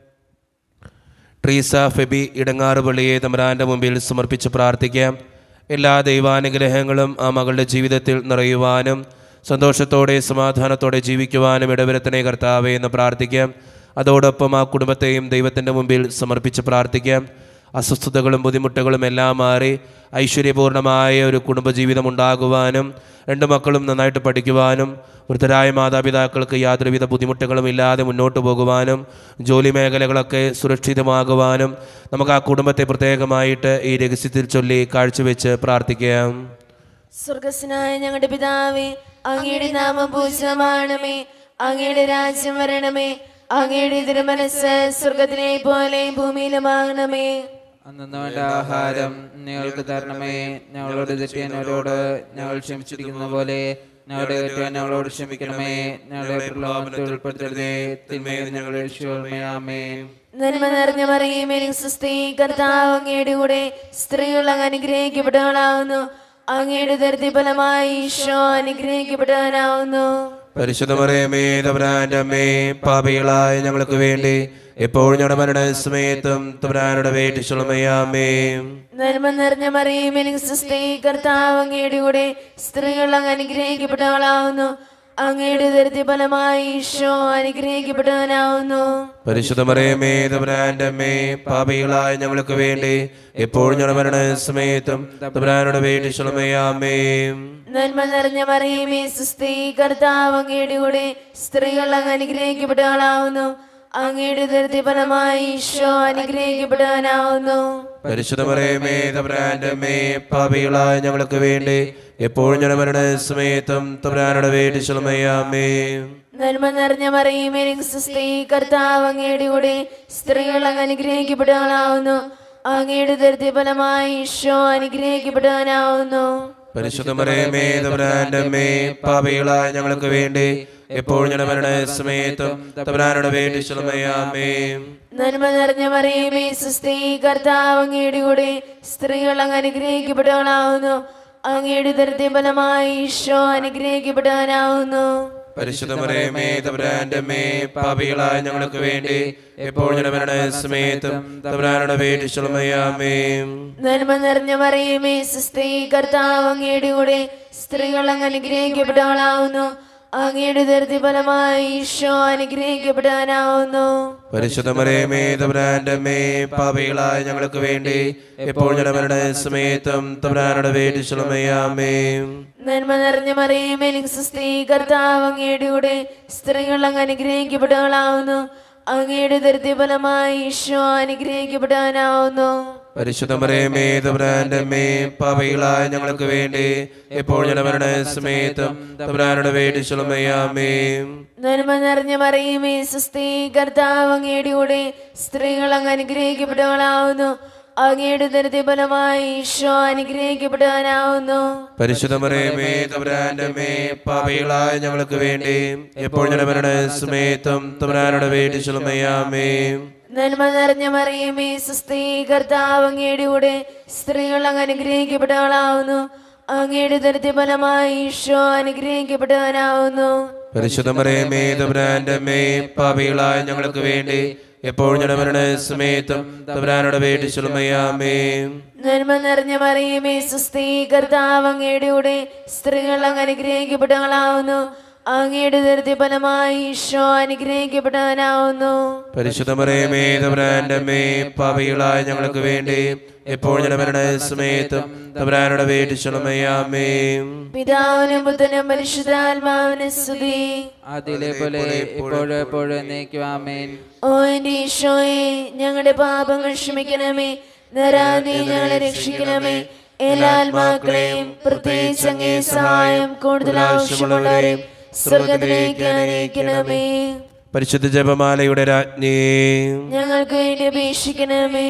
ട്രീസ ഫെബി ഇടങ്ങാറുപള്ളിയെ തമ്പുരാൻ്റെ മുമ്പിൽ സമർപ്പിച്ച് പ്രാർത്ഥിക്കാം എല്ലാ ദൈവാനുഗ്രഹങ്ങളും ആ മകളുടെ ജീവിതത്തിൽ നിറയുവാനും സന്തോഷത്തോടെ സമാധാനത്തോടെ ജീവിക്കുവാനും ഇടവരത്തിനെ കർത്താവേ എന്ന് പ്രാർത്ഥിക്കാം അതോടൊപ്പം ആ കുടുംബത്തെയും ദൈവത്തിൻ്റെ മുമ്പിൽ സമർപ്പിച്ച് പ്രാർത്ഥിക്കാം അസ്വസ്ഥതകളും ബുദ്ധിമുട്ടുകളും എല്ലാം മാറി ഐശ്വര്യപൂർണമായ ഒരു കുടുംബജീവിതം ഉണ്ടാകുവാനും രണ്ട് മക്കളും നന്നായിട്ട് പഠിക്കുവാനും വൃദ്ധരായ മാതാപിതാക്കൾക്ക് യാതൊരുവിധ ബുദ്ധിമുട്ടുകളും ഇല്ലാതെ മുന്നോട്ട് പോകുവാനും ജോലി മേഖലകളൊക്കെ സുരക്ഷിതമാകുവാനും നമുക്ക് ആ കുടുംബത്തെ പ്രത്യേകമായിട്ട് ഈ രഹസ്യത്തിൽ ചൊല്ലി കാഴ്ചവെച്ച് പ്രാർത്ഥിക്കാം സ്വർഗസ്നായ ഞങ്ങളുടെ പിതാവേ അങ്ങയുടെ നാമം പൂജിതമാണമേ അങ്ങയുടെ രാജ്യം വരണമേ അങ്ങയുടെ തിരുമനസ് സ്വർഗത്തിലെ പോലെ ഭൂമിയിലുമാകണമേ അന്നു വേണ്ട ആഹാരം ഞങ്ങൾക്ക് തരണമേ ഞങ്ങളോട് തെറ്റിയവരോട് ഞങ്ങൾ ക്ഷമിച്ചിരിക്കുന്ന പോലെ ഞങ്ങളുടെ തെറ്റാൻ ഞങ്ങളോട് ക്ഷമിക്കണമേ ഞങ്ങളെ പ്രലോഭനത്തിൽ ഉൾപ്പെടുത്തരുതേ തിന്മയിൽ ഞങ്ങൾ രക്ഷിക്കണമേ നന്മ നിറഞ്ഞ മറിയുമേ സുസ്ഥി കർത്താവ് അങ്ങയുടെ കൂടെ സ്ത്രീകൾ അങ്ങ് അനുഗ്രഹിക്കപ്പെട്ടവളാവുന്നു അങ്ങയുടെ ദരിദ്ര ഫലമായി ഈശോ അനുഗ്രഹിക്കപ്പെട്ടവനാവുന്നു പരിശുദ്ധമറിയമേ തമ്പുരാൻ്റെ അമ്മേ പാപികളായ ഞങ്ങൾക്ക് വേണ്ടി എപ്പോഴും ഞങ്ങളുടെ മരണ സമയത്തും തമ്പുരാനുടെ വേട്ടിച്ചുളമയാമേ നന്മ നിറഞ്ഞ മറിയുമേ സുസ്ഥി കർത്താവ് അങ്ങയുടെ കൂടെ സ്ത്രീകൾ അങ്ങ് അനുഗ്രഹിക്കപ്പെട്ടവളാവുന്നു അങ്ങയുടെ ദരിദ്ര ഫലമായി ഈശോ അനുഗ്രഹിക്കപ്പെട്ടവനാവുന്നു പരിശുദ്ധമറിയമേ തമ്പുരാൻ്റെ അമ്മേ പാപികളായ ഞങ്ങൾക്ക് വേണ്ടി എപ്പോഴും ഞങ്ങളുടെ മരണ സമയത്തും തമ്പുരാനുടെ വേട്ടിച്ചുളമയാമേ നന്മ നിറഞ്ഞ മറിയുമേ സുസ്ഥി കർത്താവ് അങ്ങയുടെ കൂടെ സ്ത്രീകൾ അങ്ങ് അനുഗ്രഹിക്കപ്പെട്ടവളാവുന്നു അങ്ങയുടെ ദരിദ്ര ഫലമായി ഈശോ അനുഗ്രഹിക്കപ്പെട്ടവനാവുന്നു പരിശുദ്ധമറിയമേ തമ്പുരാൻ്റെ അമ്മേ പാപികളായ ഞങ്ങൾക്ക് വേണ്ടി എപ്പോഴും ഞങ്ങളുടെ മരണ സമയത്തും തമ്പുരാനുടെ വേട്ടിച്ചുളമയാമേ നന്മ നിറഞ്ഞ മറിയുമേ സുസ്ഥി കർത്താവ് അങ്ങയുടെ കൂടെ സ്ത്രീകൾ അങ്ങ് അനുഗ്രഹിക്കപ്പെട്ടവളാവുന്നു അങ്ങയുടെ ദരിദ്ര ഫലമായി ഈശോ അനുഗ്രഹിക്കപ്പെട്ടവനാവുന്നു പരിശുദ്ധമറിയമേ തമ്പുരാൻ്റെ അമ്മേ പാപികളായ ഞങ്ങൾക്ക് വേണ്ടി എപ്പോഴും ഞങ്ങളുടെ മരണ സമയത്തും തമ്പുരാനുടെ വേട്ടിച്ചുളമയാമേ നന്മ നിറഞ്ഞ മറിയുമേ സുസ്ഥി കർത്താവ് അങ്ങയുടെ കൂടെ സ്ത്രീകൾ അങ്ങ് അനുഗ്രഹിക്കപ്പെട്ടവളാവുന്നു അങ്ങയുടെ ദരിദ്ര ഫലമായി ഈശോ അനുഗ്രഹിക്കപ്പെട്ടവനാവുന്നു പരിശുദ്ധമറിയമേ തമ്പുരാൻ്റെ അമ്മേ പാപികളായ ഞങ്ങൾക്ക് വേണ്ടി എപ്പോഴും ഞങ്ങളുടെ മരണ സമയത്തും തമ്പുരാനുടെ വേട്ടിച്ചുളമയാമേ നന്മ നിറഞ്ഞ മറിയുമേ സുസ്ഥി കർത്താവ് അങ്ങയുടെ കൂടെ സ്ത്രീകൾ അങ്ങ് അനുഗ്രഹിക്കപ്പെട്ടവളാവുന്നു അങ്ങയുടെ ദരിദ്ര ഫലമായി ഈശോ അനുഗ്രഹിക്കപ്പെട്ടവനാവുന്നു പരിശുദ്ധമറിയമേ തമ്പുരാൻ്റെ അമ്മേ പാപികളായ ഞങ്ങൾക്ക് വേണ്ടി എപ്പോഴും ഞങ്ങളുടെ മരണ സമയത്തും തമ്പുരാനുടെ വേട്ടിച്ചുളമയാമേ നന്മ നിറഞ്ഞ മറിയുമേ സുസ്ഥി കർത്താവ് അങ്ങയുടെ കൂടെ സ്ത്രീകൾ അങ്ങ് അനുഗ്രഹിക്കപ്പെട്ടവളാവുന്നു അങ്ങയുടെ ദരിദ്ര ഫലമായി ഈശോ അനുഗ്രഹിക്കപ്പെട്ടവനാവുന്നു പരിശുദ്ധമറിയമേ തമ്പുരാൻ്റെ അമ്മേ പാപികളായ ഞങ്ങൾക്ക് വേണ്ടി എപ്പോഴും ഞങ്ങളുടെ മരണ സമയത്തും തമ്പുരാനുടെ വേട്ടിച്ചുളമയാമേ നന്മ നിറഞ്ഞ മറിയുമേ സുസ്ഥി കർത്താവ് അങ്ങയുടെ കൂടെ സ്ത്രീകൾ അങ്ങ് അനുഗ്രഹിക്കപ്പെട്ടവളാവുന്നു അങ്ങയുടെ ദരിദ്ര ഫലമായി ഈശോ അനുഗ്രഹിക്കപ്പെട്ടവനാവുന്നു പരിശുദ്ധമറിയമേ തമ്പുരാൻ്റെ അമ്മേ പാപികളായ ഞങ്ങൾക്ക് വേണ്ടി എപ്പോഴും ഞങ്ങളുടെ മരണ സമയത്തും തമ്പുരാനുടെ വേട്ടിച്ചുളമയാമേ നന്മ നിറഞ്ഞ മറിയുമേ സുസ്ഥി കർത്താവ് അങ്ങയുടെ കൂടെ സ്ത്രീകൾ അങ്ങ് അനുഗ്രഹിക്കപ്പെട്ടവളാവുന്നു അങ്ങയുടെ ദരിദ്ര ഫലമായി ഈശോ അനുഗ്രഹിക്കപ്പെട്ടവനാവുന്നു പരിശുദ്ധമറിയമേ തമ്പുരാൻ്റെ അമ്മേ പാപികളായ ഞങ്ങൾക്ക് വേണ്ടി എപ്പോഴും ഞങ്ങളുടെ മരണ സമയത്തും തമ്പുരാനുടെ വേട്ടിച്ചുളമയാമേ നന്മ നിറഞ്ഞ മറിയുമേ സുസ്ഥി കർത്താവ് അങ്ങയുടെ കൂടെ സ്ത്രീകൾ അങ്ങ് അനുഗ്രഹിക്കപ്പെട്ടവളാവുന്നു അങ്ങയുടെ ദരിദ്ര ഫലമായി ഈശോ അനുഗ്രഹിക്കപ്പെട്ടവനാവുന്നു പരിശുദ്ധമറിയമേ തമ്പുരാൻ്റെ അമ്മേ പാപികളായ ഞങ്ങൾക്ക് വേണ്ടി എപ്പോഴും ഞങ്ങളുടെ മരണ സമയത്തും തമ്പുരാനുടെ വേട്ടിച്ചുളമയാമേ പിതാവിനും പുത്രനും പരിശുദ്ധാത്മാവിനും സ്തുതി അതിലെ പോലെ ഇപ്പോഴും എപ്പോഴും എന്നേക്കുവാമേൻ ഓ എന്റെ ഈശോയെ ഞങ്ങളുടെ പാപങ്ങൾ ക്ഷമിക്കണമേ നരാതെ ഞങ്ങളെ രക്ഷിക്കണമേ എല്ലാ ആത്മാക്കളെയും പ്രത്യേകിച്ച് അങ്ങേ സഹായം കൂടുതൽ ആവശ്യമുള്ളവരെയും സ്വർഗത്തിലേക്ക് അനയിക്കണമേ പരിശുദ്ധ ജപമാലയുടെ രാജ്ഞി ഞങ്ങൾക്ക് വേണ്ടി അപേക്ഷിക്കണമേ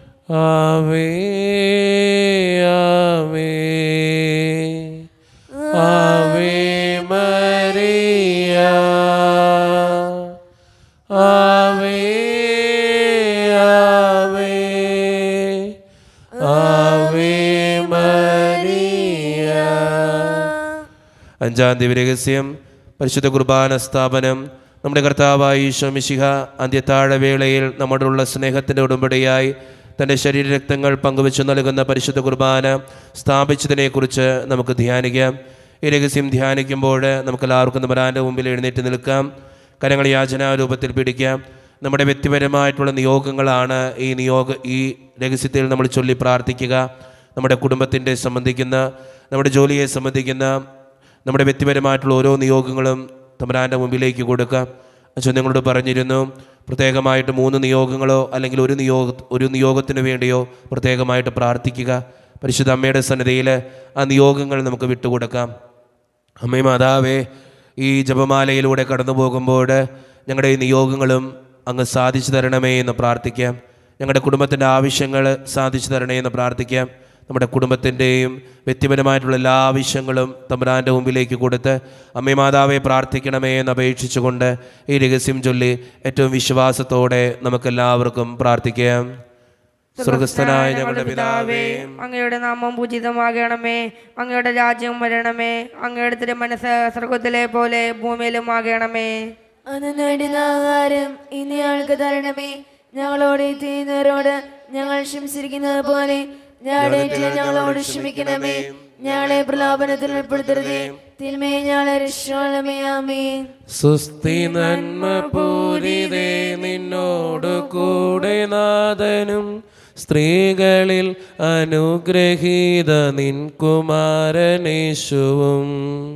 ആമേ ആമേ ആമേ മരിയ ആമേ ആമേ ആമേ മരിയ അഞ്ചാം ദിവ്യരഹസ്യം പരിശുദ്ധ കുർബാന സ്ഥാപനം നമ്മുടെ കർത്താവായി ഈശോമിശിഹ അന്ത്യത്താഴവേളയിൽ നമ്മോടുള്ള സ്നേഹത്തിൻ്റെ ഉടമ്പടിയായി തൻ്റെ ശരീരരക്തങ്ങൾ പങ്കുവെച്ച് നൽകുന്ന പരിശുദ്ധ കുർബാന സ്ഥാപിച്ചതിനെക്കുറിച്ച് നമുക്ക് ധ്യാനിക്കാം ഈ രഹസ്യം ധ്യാനിക്കുമ്പോൾ നമുക്കെല്ലാവർക്കും നമ്പരാൻ്റെ മുമ്പിൽ എഴുന്നേറ്റ് നിൽക്കാം കരങ്ങൾ യാചനാരൂപത്തിൽ പിടിക്കാം നമ്മുടെ വ്യക്തിപരമായിട്ടുള്ള നിയോഗങ്ങളാണ് ഈ നിയോഗ ഈ രഹസ്യത്തിൽ നമ്മൾ ചൊല്ലി പ്രാർത്ഥിക്കുക നമ്മുടെ കുടുംബത്തിൻ്റെ സംബന്ധിക്കുന്ന നമ്മുടെ ജോലിയെ സംബന്ധിക്കുന്ന നമ്മുടെ വ്യക്തിപരമായിട്ടുള്ള ഓരോ നിയോഗങ്ങളും തമ്പരാൻ്റെ മുമ്പിലേക്ക് കൊടുക്കാം അച്ഛൻ നിങ്ങളോട് പറഞ്ഞിരുന്നു പ്രത്യേകമായിട്ട് മൂന്ന് നിയോഗങ്ങളോ അല്ലെങ്കിൽ ഒരു നിയോഗ ഒരു നിയോഗത്തിന് വേണ്ടിയോ പ്രത്യേകമായിട്ട് പ്രാർത്ഥിക്കുക പരിശുദ്ധ അമ്മയുടെ സന്നിധിയിൽ ആ നിയോഗങ്ങൾ നമുക്ക് വിട്ടുകൊടുക്കാം അമ്മേ മാതാവേ ഈ ജപമാലയിലൂടെ കടന്നു പോകുമ്പോൾ ഞങ്ങളുടെ ഈ നിയോഗങ്ങളും അങ്ങ് സാധിച്ചു തരണമേ എന്ന് പ്രാർത്ഥിക്കാം ഞങ്ങളുടെ കുടുംബത്തിൻ്റെ ആവശ്യങ്ങൾ സാധിച്ചു തരണേ എന്ന് പ്രാർത്ഥിക്കാം നമ്മുടെ കുടുംബത്തിൻ്റെയും വ്യക്തിപരമായിട്ടുള്ള എല്ലാ ആവശ്യങ്ങളും തമ്പുരാൻ്റെ മുമ്പിലേക്ക് കൊടുത്ത് അമ്മേ മാതാവെ പ്രാർത്ഥിക്കണമേ എന്ന് അപേക്ഷിച്ചുകൊണ്ട് ഈ രഹസ്യം ചൊല്ലി ഏറ്റവും വിശ്വാസത്തോടെ നമുക്കെല്ലാവർക്കും പ്രാർത്ഥിക്കാം സ്വർഗസ്ഥനായ ഞങ്ങളുടെ പിതാവേ അങ്ങയുടെ നാമം പൂജിതമാകണമേ അങ്ങയുടെ രാജ്യം വരണമേ അങ്ങയുടെ തിരു മനസ്സ് സ്വർഗത്തിലെ പോലെ ഭൂമിയിലും ആകണമേ അന്ന് നേടുന്ന ആഹാരം ഇനി ഞങ്ങൾക്ക് തരണമേ ഞങ്ങളോട് ചെയ്യുന്നവരോട് ഞങ്ങൾ ക്ഷമിച്ചിരിക്കുന്നത് പോലെ ഞങ്ങളുടെ തെറ്റ് ഞങ്ങളോട് ക്ഷമിക്കണമേ ഞങ്ങളെ പ്രലോഭനത്തിൽ ഉൾപ്പെടുത്തരുതേ തിന്മയെ ഞങ്ങളെ രക്ഷിക്കണമേ ആമേൻ സുസ്തി നന്മ പൂരിതേ നിന്നോട് കൂടെ നാഥനും സ്ത്രീകളിൽ അനുഗ്രഹീത നിൻ കുമാരനേശുവും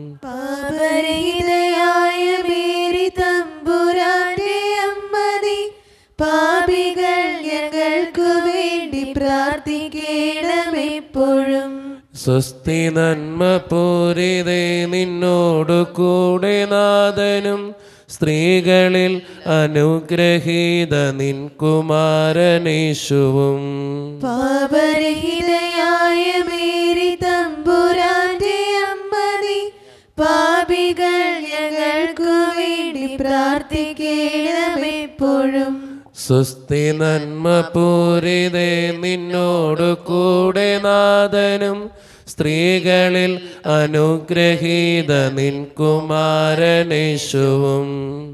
പാപരഹിതയായ മേരി തമ്പുരാന്റെ അമ്മതി പാപികൾ ഞങ്ങൾക്കു വേണ്ടി പ്രാർത്ഥിക്കണമെപ്പോഴും സുസ്തി നന്മ പൂരിതേ നിന്നോട് കൂടെ നാഥനും സ്ത്രീകളിൽ അനുഗ്രഹീത നിൻ കുമാരനേശുവും പാപരഹിതയായ മേരി തമ്പുരാന്റെ അമ്മതി പാപികൾ ഞങ്ങൾക്കു വേണ്ടി പ്രാർത്ഥിക്കണമെപ്പോഴും സുസ്തി നന്മ പൂരിതേ നിന്നോട് കൂടെ നാഥനും സ്ത്രീകളിൽ അനുഗ്രഹീത നിൻ കുമാരനേശുവും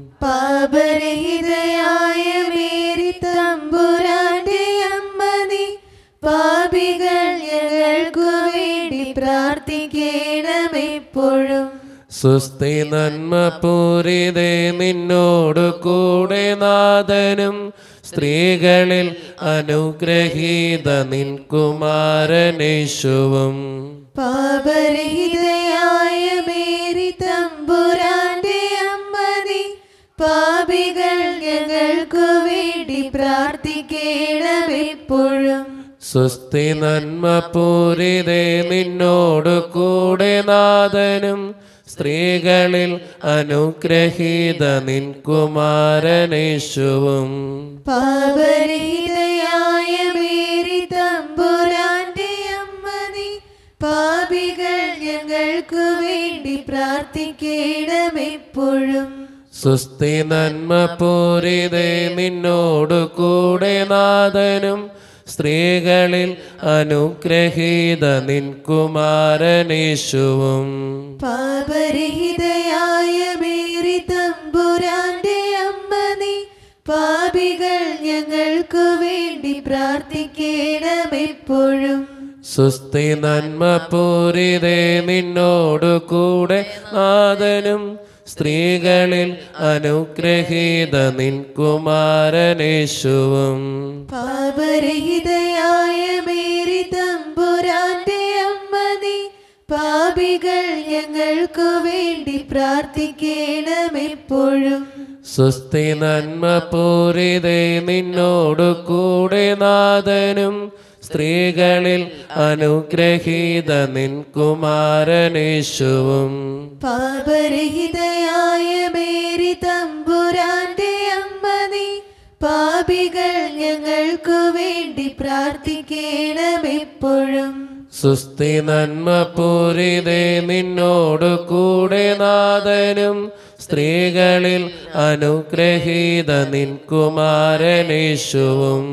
പാപരഹിതയായ മേരി തമ്പുരാന്റെ അമ്മതി പാപികൾ ഞങ്ങൾക്കു വേണ്ടി പ്രാർത്ഥിക്കണമെപ്പോഴും സുസ്തി നന്മ പൂരിതേ നിന്നോട് കൂടെ നാഥനും സ്ത്രീകളിൽ അനുഗ്രഹീത നിൻ കുമാരനേശുവും പാപരഹിതയായ മേരി തമ്പുരാന്റെ അമ്മതി പാപികൾ ഞങ്ങൾക്കു വേണ്ടി പ്രാർത്ഥിക്കണമെപ്പോഴും സുസ്തി നന്മ പൂരിതേ നിന്നോട് കൂടെ നാഥനും സ്ത്രീകളിൽ അനുഗ്രഹീത നിൻ കുമാരനേശുവും പാപരഹിതയായ മേരി തമ്പുരാന്റെ അമ്മതി പാപികൾ ഞങ്ങൾക്കു വേണ്ടി പ്രാർത്ഥിക്കണമെപ്പോഴും സുസ്തി നന്മ പൂരിതേ നിന്നോട് കൂടെ നാഥനും സ്ത്രീകളിൽ അനുഗ്രഹീത നിൻ കുമാരനേശുവും പാപരഹിതയായ മേരി തമ്പുരാന്റെ അമ്മതി പാപികൾ ഞങ്ങൾക്കു വേണ്ടി പ്രാർത്ഥിക്കണമെപ്പോഴും സുസ്തി നന്മ പൂരിതേ നിന്നോട് കൂടെ നാഥനും സ്ത്രീകളിൽ അനുഗ്രഹീത നിൻ കുമാരനേശുവും പാപരഹിതയായ മേരി തമ്പുരാന്റെ അമ്മതി പാപികൾ ഞങ്ങൾക്കു വേണ്ടി പ്രാർത്ഥിക്കണമെപ്പോഴും സുസ്തി നന്മ പൂരിതേ നിന്നോട് കൂടെ നാഥനും സ്ത്രീകളിൽ അനുഗ്രഹീത നിൻ കുമാരനേശുവും പാപരഹിതയായ മേരി തമ്പുരാന്റെ അമ്മതി പാപികൾ ഞങ്ങൾക്കു വേണ്ടി പ്രാർത്ഥിക്കണമെപ്പോഴും സുസ്തി നന്മ പൂരിതേ നിന്നോട് കൂടെ നാഥനും സ്ത്രീകളിൽ അനുഗ്രഹീത നിൻ കുമാരനേശുവും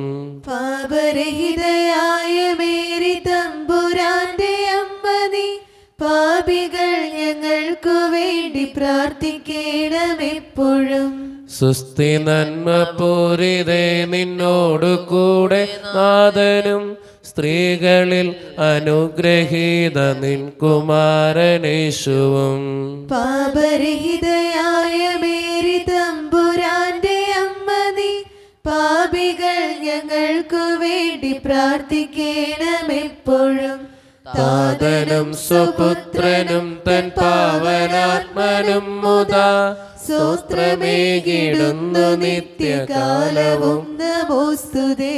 പാപരഹിതയായ മേരി തമ്പുരാന്റെ അമ്മതി പാപികൾ ഞങ്ങൾക്കു വേണ്ടി പ്രാർത്ഥിക്കണമെപ്പോഴും സുസ്ഥി നന്മ പൂരിതേ നിന്നോടു കൂടെ നാഥനും സ്ത്രീകളിൽ അനുഗ്രഹീത നിൻ കുമാരനേശുവും പാപരഹിതയായ മേരി തമ്പുരാന്റെ അമ്മ നീ പാപികൾ ഞങ്ങൾക്കു വേണ്ടി പ്രാർത്ഥിക്കണമെപ്പോഴും താതനും സുപുത്രനും തൻ പാവനാത്മനും മുതാ സ്വസ്ത്രമേകിടുന്നു നിത്യകാലവും നമോസ്തുതേ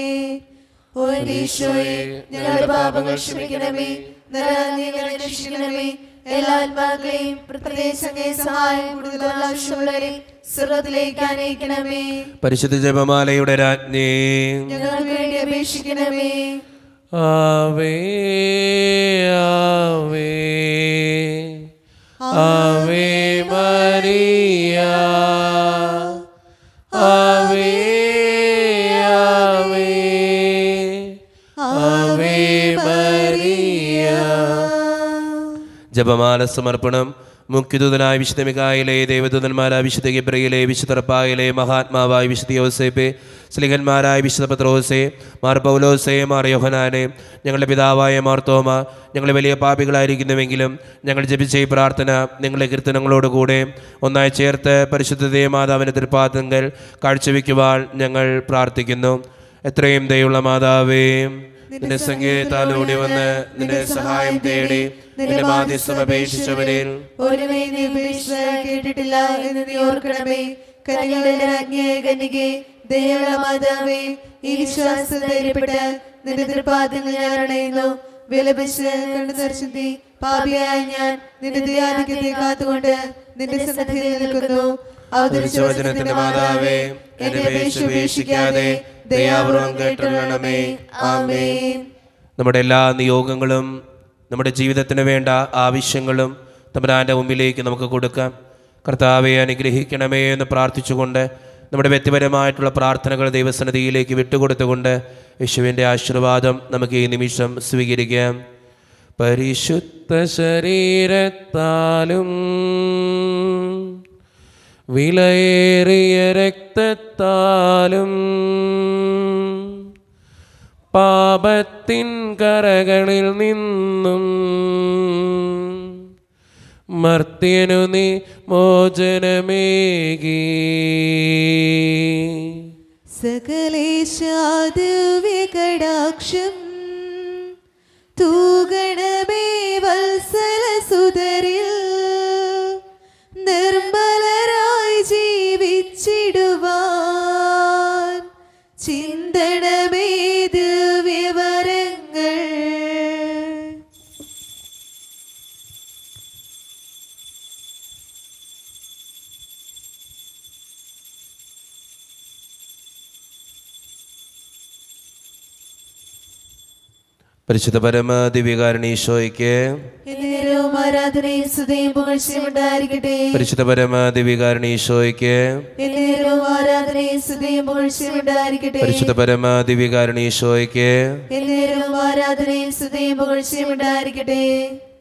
ഓരീശോയെ ഞങ്ങളുടെ പാപങ്ങൾ ക്ഷമിക്കണമേ നരാധി ഞങ്ങളെ രക്ഷിക്കണമേ എല്ലാ ആത്മാക്കളെയും പ്രത്യേക സഹായം കൂടുതൽ ആവശ്യമുള്ളവരെ സ്വർഗത്തിലേക്ക് അനയിക്കണമേ പരിശുദ്ധ ജപമാലയുടെ രാജ്ഞി ഞങ്ങൾക്ക് വേണ്ടി അപേക്ഷിക്കണമേ ആവേ ആവേ ആവേ മരിയ ആവേ ആവേ ആവേ മരിയ ജപമാല സമർപ്പണം മുഖ്യദൂതനായ വിശുദ്ധ മികായിലെ ദേവദൂതന്മാരായ വിശുദ്ധ ഗിബ്രയിലെ വിശുദ്ധ റപ്പായിലെ മഹാത്മാവായ വിശുദ്ധ യോസേപ്പെ സ്ലിഹന്മാരായ വിശുദ്ധ പത്രോസെ മാർ പൗലോസെ മാർ യോഹനാനെ ഞങ്ങളുടെ പിതാവായ മാർത്തോമ ഞങ്ങൾ വലിയ പാപികളായിരിക്കുന്നുവെങ്കിലും ഞങ്ങൾ ജപിച്ച ഈ പ്രാർത്ഥന നിങ്ങളുടെ കീർത്തനങ്ങളോടുകൂടെ ഒന്നായി ചേർത്ത് പരിശുദ്ധ ദേവമാതാവിൻ്റെ തൃപ്പാദങ്ങൾ കാഴ്ചവെക്കുവാൻ ഞങ്ങൾ പ്രാർത്ഥിക്കുന്നു എത്രയും ദയുള്ള മാതാവേ നിന്റെ സംഗീതത്താൽ ഓടി വന്ന് നിന്റെ സഹായം തേടി നിന്റെ മാധ്യസ്ഥം അപേക്ഷിച്ചവരിൽ ഒരുമേ നീ ഉപേക്ഷിച്ച കേട്ടിട്ടില്ല എന്ന് നീ ഓർക്കണമേ കനികളുടെ രാജ്ഞിയായ കനികെ ദയുള്ള മാതാവേ ഈ വിശ്വാസം ധൈര്യപ്പെട്ട് നിന്റെ തൃപാദങ്ങൾ ഞാൻ അണയുന്നു വിലപിച്ച് കണ്ടു ദർശിത്തി പാപിയായ ഞാൻ നിന്റെ ദയാധിക്യത്തെ കാത്തുകൊണ്ട് നിന്റെ സന്നിധിയിൽ നിൽക്കുന്നു അവതരിച്ച വചനത്തിന്റെ മാതാവേ എന്റെ അപേക്ഷ ഉപേക്ഷിക്കാതെ ദയാപൂർവം കേട്ടുള്ളണമേ ആമേൻ നമ്മുടെ എല്ലാ നിയോഗങ്ങളും നമ്മുടെ ജീവിതത്തിന് വേണ്ട ആവശ്യങ്ങളും തമ്പുരാൻ്റെ മുമ്പിലേക്ക് നമുക്ക് കൊടുക്കാം കർത്താവെ അനുഗ്രഹിക്കണമേ എന്ന് പ്രാർത്ഥിച്ചുകൊണ്ട് നമ്മുടെ വ്യക്തിപരമായിട്ടുള്ള പ്രാർത്ഥനകൾ ദൈവസന്നിധിയിലേക്ക് വിട്ടുകൊടുത്തുകൊണ്ട് യേശുവിൻ്റെ ആശീർവാദം നമുക്ക് ഈ നിമിഷം സ്വീകരിക്കാം പരിശുദ്ധ ശരീരത്താലും വിലയേറിയ രക്തത്താലും പാപത്തിൻ കരകളിൽ നിന്നും മർത്യനു നീ മോചനമേകി സകലേശാദിവ്യകടാക്ഷം തൂഗണമേ വത്സല സുതരിൽ നിർമ്മലരായി ജീവിച്ചിടുവാൻ ചിന്തണമേ ദിവ്യവരങ്ങൾ പരിശുദ്ധ പരമ ദിവ്യകാരണീശോയ്ക്ക് എന്നേരവും ആരാധനയും സ്തുതിയും പുകഴ്ചയും ഉണ്ടായിരിക്കട്ടെ പരിശുദ്ധ പരമ ദിവ്യകാരണീശോയ്ക്ക് എന്നേരവും ആരാധനയും സ്തുതിയും പുകഴ്ചയും ഉണ്ടായിരിക്കട്ടെ പരിശുദ്ധ പരമ ദിവ്യകാരണീശോയ്ക്ക് എന്നേരവും ആരാധനയും സ്തുതിയും പുകഴ്ചയും ഉണ്ടായിരിക്കട്ടെ